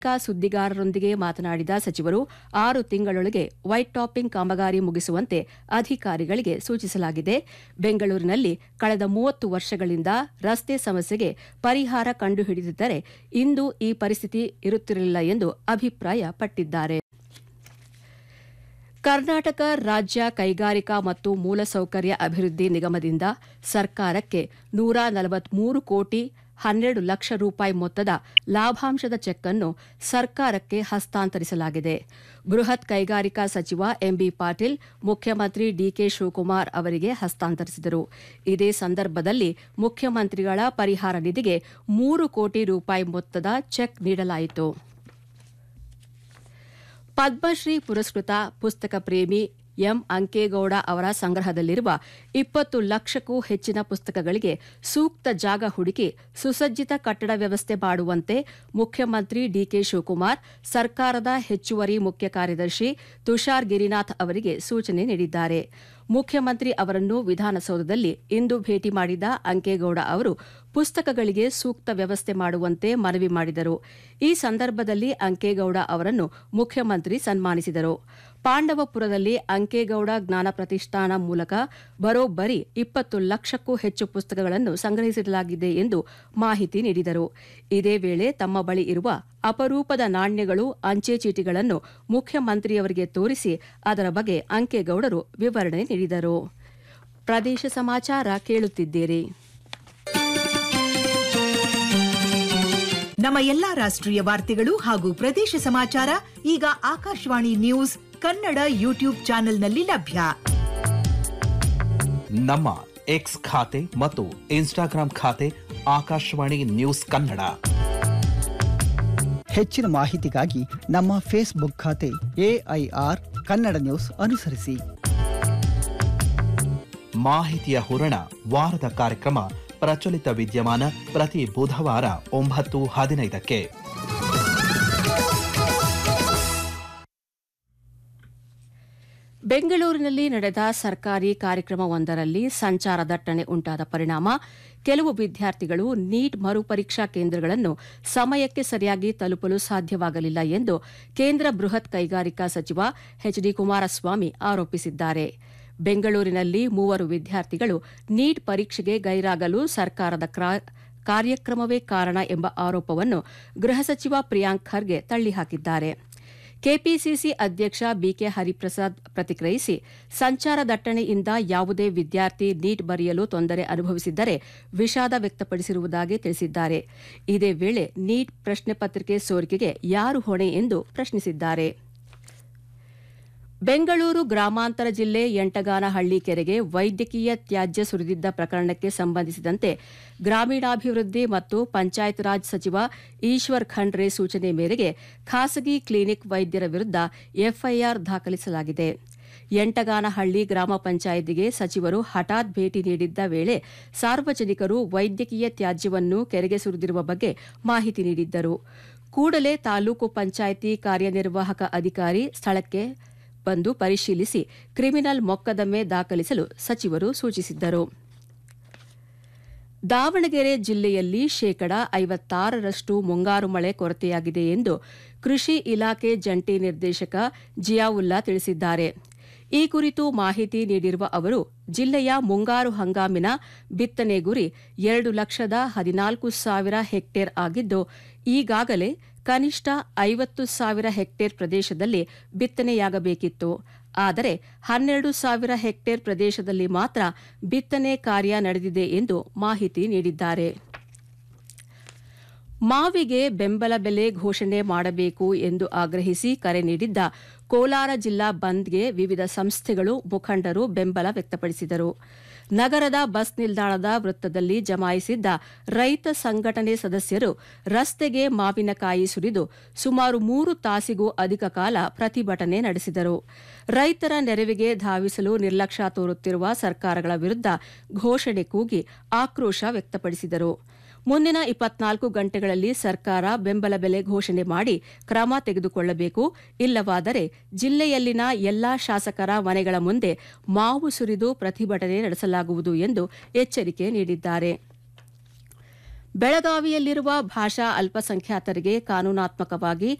ಬಳಿಕ ಸುದ್ದಿಗಾರರೊಂದಿಗೆ ಮಾತನಾಡಿದ ಸಚಿವರು ಆರು ತಿಂಗಳೊಳಗೆ ವೈಟ್ ಟಾಪಿಂಗ್ ಕಾಮಗಾರಿ ಮುಗಿಸುವಂತೆ ಅಧಿಕಾರಿಗಳಿಗೆ ಸೂಚಿಸಲಾಗಿದೆ ಬೆಂಗಳೂರಿನಲ್ಲಿ ಕಳೆದ ಮೂವತ್ತು ವರ್ಷಗಳಿಂದ ರಸ್ತೆ ಸಮಸ್ಯೆಗೆ ಪರಿಹಾರ ಕಂಡುಹಿಡಿದಿದ್ದರೆ ಇಂದು ಈ ಪರಿಸ್ಥಿತಿ ಇರುತ್ತಿರಲಿಲ್ಲ ಎಂದು ಅಭಿಪ್ರಾಯಪಟ್ಟಿದ್ದಾರೆ ಕರ್ನಾಟಕ ರಾಜ್ಯ ಕೈಗಾರಿಕಾ ಮತ್ತು ಮೂಲಸೌಕರ್ಯ ಅಭಿವೃದ್ಧಿ ನಿಗಮದಿಂದ ಸರ್ಕಾರಕ್ಕೆ ನೂರ ನಲವತ್ಮೂರು ಕೋಟಿ ಹನ್ನೆರಡು ಲಕ್ಷ ರೂಪಾಯಿ ಮೊತ್ತದ ಲಾಭಾಂಶದ ಚೆಕ್ ಅನ್ನು ಸರ್ಕಾರಕ್ಕೆ ಹಸ್ತಾಂತರಿಸಲಾಗಿದೆ ಬೃಹತ್ ಕೈಗಾರಿಕಾ ಸಚಿವ ಎಂಬಿ ಪಾಟೀಲ್ ಮುಖ್ಯಮಂತ್ರಿ ಡಿಕೆ ಶಿವಕುಮಾರ್ ಅವರಿಗೆ ಹಸ್ತಾಂತರಿಸಿದರು ಇದೇ ಸಂದರ್ಭದಲ್ಲಿ ಮುಖ್ಯಮಂತ್ರಿಗಳ ಪರಿಹಾರ ನಿಧಿಗೆ ಮೂರು ಕೋಟಿ ರೂಪಾಯಿ ಮೊತ್ತದ ಚೆಕ್ ನೀಡಲಾಯಿತು ಪದ್ಮಶ್ರೀ ಪುರಸ್ಕೃತ ಪುಸ್ತಕ ಪ್ರೇಮಿ ಎಂ ಅಂಕೇಗೌಡ ಅವರ ಸಂಗ್ರಹದಲ್ಲಿರುವ ಇಪ್ಪತ್ತು ಲಕ್ಷಕ್ಕೂ ಹೆಚ್ಚಿನ ಪುಸ್ತಕಗಳಿಗೆ ಸೂಕ್ತ ಜಾಗ ಹುಡುಕಿ ಸುಸಜ್ಜಿತ ಕಟ್ಟಡ ವ್ಯವಸ್ಥೆ ಮಾಡುವಂತೆ ಮುಖ್ಯಮಂತ್ರಿ ಡಿಕೆ ಶಿವಕುಮಾರ್ ಸರ್ಕಾರದ ಹೆಚ್ಚುವರಿ ಮುಖ್ಯ ಕಾರ್ಯದರ್ಶಿ ತುಷಾರ್ ಗಿರಿನಾಥ್ ಅವರಿಗೆ ಸೂಚನೆ ನೀಡಿದ್ದಾರೆ ಮುಖ್ಯಮಂತ್ರಿ ಅವರನ್ನು ವಿಧಾನಸೌಧದಲ್ಲಿ ಇಂದು ಭೇಟಿ ಮಾಡಿದ ಅಂಕೇಗೌಡ ಅವರು ಪುಸ್ತಕಗಳಿಗೆ ಸೂಕ್ತ ವ್ಯವಸ್ಥೆ ಮಾಡುವಂತೆ ಮನವಿ ಮಾಡಿದರು ಈ ಸಂದರ್ಭದಲ್ಲಿ ಅಂಕೇಗೌಡ ಅವರನ್ನು ಮುಖ್ಯಮಂತ್ರಿ ಸನ್ಮಾನಿಸಿದರು ಪಾಂಡವಪುರದಲ್ಲಿ ಅಂಕೇಗೌಡ ಜ್ಞಾನ ಪ್ರತಿಷ್ಠಾನ ಮೂಲಕ ಬರೋಬ್ಬರಿ ಇಪ್ಪತ್ತು ಲಕ್ಷಕ್ಕೂ ಹೆಚ್ಚು ಪುಸ್ತಕಗಳನ್ನು ಸಂಗ್ರಹಿಸಲಾಗಿದೆ ಎಂದು ಮಾಹಿತಿ ನೀಡಿದರು ಇದೇ ವೇಳೆ ತಮ್ಮ ಬಳಿ ಇರುವ ಅಪರೂಪದ ನಾಣ್ಯಗಳು ಅಂಚೆ ಚೀಟಿಗಳನ್ನು ಮುಖ್ಯಮಂತ್ರಿಯವರಿಗೆ ತೋರಿಸಿ ಅದರ ಬಗ್ಗೆ ಅಂಕೇಗೌಡರು ವಿವರಣೆ ನೀಡಿದರು ಪ್ರದೇಶ ಸಮಾಚಾರ ಕೇಳುತ್ತಿದ್ದೀರಿ ನಮ್ಮ ಎಲ್ಲಾ ರಾಷ್ಟ್ರೀಯ ವಾರ್ತೆಗಳು ಹಾಗೂ ಪ್ರದೇಶ ಸಮಾಚಾರ ಈಗ ಆಕಾಶವಾಣಿ ನ್ಯೂಸ್ ಕನ್ನಡ ಯೂಟ್ಯೂಬ್ ಚಾನೆಲ್ನಲ್ಲಿ ಲಭ್ಯ ನಮ್ಮ ಎಕ್ಸ್ ಖಾತೆ ಮತ್ತು ಇನ್ಸ್ಟಾಗ್ರಾಂ ಖಾತೆ ಆಕಾಶವಾಣಿ ನ್ಯೂಸ್ ಕನ್ನಡ ಹೆಚ್ಚಿನ ಮಾಹಿತಿಗಾಗಿ ನಮ್ಮ ಫೇಸ್ಬುಕ್ ಖಾತೆ ಎಐಆರ್ ಕನ್ನಡ ನ್ಯೂಸ್ ಅನುಸರಿಸಿ ಮಾಹಿತಿಯ ಹೂರಣ ವಾರದ ಕಾರ್ಯಕ್ರಮ ಪ್ರಚಲಿತ ವಿದ್ಯಮಾನ ಪ್ರತಿ ಬುಧವಾರ ಒಂಬತ್ತು ಹದಿನೈದಕ್ಕೆ ಬೆಂಗಳೂರಿನಲ್ಲಿ ನಡೆದ ಸರ್ಕಾರಿ ಕಾರ್ಯಕ್ರಮವೊಂದರಲ್ಲಿ ಸಂಚಾರ ದಟ್ಟಣೆ ಉಂಟಾದ ಪರಿಣಾಮ ಕೆಲವು ವಿದ್ಯಾರ್ಥಿಗಳು ನೀಟ್ ಮರುಪರೀಕ್ಷಾ ಕೇಂದ್ರಗಳನ್ನು ಸಮಯಕ್ಕೆ ಸರಿಯಾಗಿ ತಲುಪಲು ಸಾಧ್ಯವಾಗಲಿಲ್ಲ ಎಂದು ಕೇಂದ್ರ ಬೃಹತ್ ಕೈಗಾರಿಕಾ ಸಚಿವ ಎಚ್ ಡಿ ಕುಮಾರಸ್ವಾಮಿ ಆರೋಪಿಸಿದ್ದಾರೆ ಬೆಂಗಳೂರಿನಲ್ಲಿ ಮೂವರು ವಿದ್ಯಾರ್ಥಿಗಳು ನೀಟ್ ಪರೀಕ್ಷೆಗೆ ಗೈರಾಗಲು ಸರ್ಕಾರದ ಕ್ರಾ- ಕಾರ್ಯಕ್ರಮವೇ ಕಾರಣ ಎಂಬ ಆರೋಪವನ್ನು ಗೃಹ ಸಚಿವ ಪ್ರಿಯಾಂಕ್ ಖರ್ಗೆ ತಳ್ಳಿಹಾಕಿದ್ದಾರೆ ಕೆಪಿಸಿಸಿ ಅಧ್ಯಕ್ಷ ಬಿಕೆ ಹರಿಪ್ರಸಾದ್ ಪ್ರತಿಕ್ರಿಯಿಸಿ ಸಂಚಾರ ದಟ್ಟಣೆಯಿಂದ ಯಾವುದೇ ವಿದ್ಯಾರ್ಥಿ ನೀಟ್ ಬರೆಯಲು ತೊಂದರೆ ಅನುಭವಿಸಿದ್ದರೆ ವಿಷಾದ ವ್ಯಕ್ತಪಡಿಸಿರುವುದಾಗಿ ತಿಳಿಸಿದ್ದಾರೆ ಇದೇ ವೇಳೆ ನೀಟ್ ಪ್ರಶ್ನೆ ಪತ್ರಿಕೆ ಸೋರಿಕೆಗೆ ಯಾರು ಹೊಣೆ ಎಂದು ಪ್ರಶ್ನಿಸಿದ್ದಾರೆ ಬೆಂಗಳೂರು ಗ್ರಾಮಾಂತರ ಜಿಲ್ಲೆ ಎಂಟಗಾನಹಳ್ಳಿ ಕೆರೆಗೆ ವೈದ್ಯಕೀಯ ತ್ಯಾಜ್ಯ ಸುರಿದಿದ್ದ ಪ್ರಕರಣಕ್ಕೆ ಸಂಬಂಧಿಸಿದಂತೆ ಗ್ರಾಮೀಣಾಭಿವೃದ್ಧಿ ಮತ್ತು ಪಂಚಾಯತ್ ರಾಜ್ ಸಚಿವ ಈಶ್ವರ್ ಖಂಡ್ರೆ ಸೂಚನೆ ಮೇರೆಗೆ ಖಾಸಗಿ ಕ್ಲಿನಿಕ್ ವೈದ್ಯರ ವಿರುದ್ಧ ಎಫ್ಐಆರ್ ದಾಖಲಿಸಲಾಗಿದೆ ಎಂಟಗಾನಹಳ್ಳಿ ಗ್ರಾಮ ಪಂಚಾಯಿತಿಗೆ ಸಚಿವರು ಹಠಾತ್ ಭೇಟಿ ನೀಡಿದ್ದ ವೇಳೆ ಸಾರ್ವಜನಿಕರು ವೈದ್ಯಕೀಯ ತ್ಯಾಜ್ಯವನ್ನು ಕೆರೆಗೆ ಸುರಿದಿರುವ ಬಗ್ಗೆ ಮಾಹಿತಿ ನೀಡಿದ್ದರು ಕೂಡಲೇ ತಾಲೂಕು ಪಂಚಾಯಿತಿ ಕಾರ್ಯನಿರ್ವಾಹಕ ಅಧಿಕಾರಿ ಸ್ಥಳಕ್ಕೆ ಬಂದು ಪರಿಶೀಲಿಸಿ ಕ್ರಿಮಿನಲ್ ಮೊಕದ್ದಮೆ ದಾಖಲಿಸಲು ಸಚಿವರು ಸೂಚಿಸಿದ್ದರು ದಾವಣಗೆರೆ ಜಿಲ್ಲೆಯಲ್ಲಿ ಶೇಕಡ ಐವತ್ತಾರರಷ್ಟು ಮುಂಗಾರು ಮಳೆ ಕೊರತೆಯಾಗಿದೆ ಎಂದು ಕೃಷಿ ಇಲಾಖೆ ಜಂಟಿ ನಿರ್ದೇಶಕ ಜಿಯಾವುಲ್ಲಾ ತಿಳಿಸಿದ್ದಾರೆ ಈ ಕುರಿತು ಮಾಹಿತಿ ನೀಡಿರುವ ಅವರು ಜಿಲ್ಲೆಯ ಮುಂಗಾರು ಹಂಗಾಮಿನ ಬಿತ್ತನೆ ಗುರಿ ಎರಡು ಲಕ್ಷದ ಹದಿನಾಲ್ಕು ಸಾವಿರ ಹೆಕ್ಟೇರ್ ಆಗಿದ್ದು ಈಗಾಗಲೇ ಕನಿಷ್ಠ ಐವತ್ತು ಸಾವಿರ ಹೆಕ್ಟೇರ್ ಪ್ರದೇಶದಲ್ಲಿ ಬಿತ್ತನೆಯಾಗಬೇಕಿತ್ತು ಆದರೆ ಹನ್ನೆರಡು ಸಾವಿರ ಹೆಕ್ಟೇರ್ ಪ್ರದೇಶದಲ್ಲಿ ಮಾತ್ರ ಬಿತ್ತನೆ ಕಾರ್ಯ ನಡೆದಿದೆ ಎಂದು ಮಾಹಿತಿ ನೀಡಿದ್ದಾರೆ ಮಾವಿಗೆ ಬೆಂಬಲ ಬೆಲೆ ಘೋಷಣೆ ಮಾಡಬೇಕು ಎಂದು ಆಗ್ರಹಿಸಿ ಕರೆ ನೀಡಿದ್ದ ಕೋಲಾರ ಜಿಲ್ಲಾ ಬಂದ್ಗೆ ವಿವಿಧ ಸಂಸ್ಥೆಗಳು ಮುಖಂಡರು ಬೆಂಬಲ ವ್ಯಕ್ತಪಡಿಸಿದರು ನಗರದ ಬಸ್ ನಿಲ್ದಾಣದ ವೃತ್ತದಲ್ಲಿ ಜಮಾಯಿಸಿದ್ದ ರೈತ ಸಂಘಟನೆ ಸದಸ್ಯರು ರಸ್ತೆಗೆ ಮಾವಿನಕಾಯಿ ಸುರಿದು ಸುಮಾರು ಮೂರು ತಾಸಿಗೂ ಅಧಿಕ ಕಾಲ ಪ್ರತಿಭಟನೆ ನಡೆಸಿದರು ರೈತರ ನೆರವಿಗೆ ಧಾವಿಸಲು ನಿರ್ಲಕ್ಷ್ಯ ತೋರುತ್ತಿರುವ ಸರ್ಕಾರಗಳ ವಿರುದ್ಧ ಘೋಷಣೆ ಕೂಗಿ ಆಕ್ರೋಶ ವ್ಯಕ್ತಪಡಿಸಿದರು ಮುಂದಿನ ಇಪ್ಪತ್ನಾಲ್ಕು ಗಂಟೆಗಳಲ್ಲಿ ಸರ್ಕಾರ ಬೆಂಬಲ ಬೆಲೆ ಘೋಷಣೆ ಮಾಡಿ ಕ್ರಮ ತೆಗೆದುಕೊಳ್ಳಬೇಕು ಇಲ್ಲವಾದರೆ ಜಿಲ್ಲೆಯಲ್ಲಿನ ಎಲ್ಲಾ ಶಾಸಕರ ಮನೆಗಳ ಮುಂದೆ ಮಾವು ಸುರಿದು ಪ್ರತಿಭಟನೆ ನಡೆಸಲಾಗುವುದು ಎಂದು ಎಚ್ಚರಿಕೆ ನೀಡಿದ್ದಾರೆ ಬೆಳಗಾವಿಯಲ್ಲಿರುವ ಭಾಷಾ ಅಲ್ಪಸಂಖ್ಯಾತರಿಗೆ ಕಾನೂನಾತ್ಮಕವಾಗಿ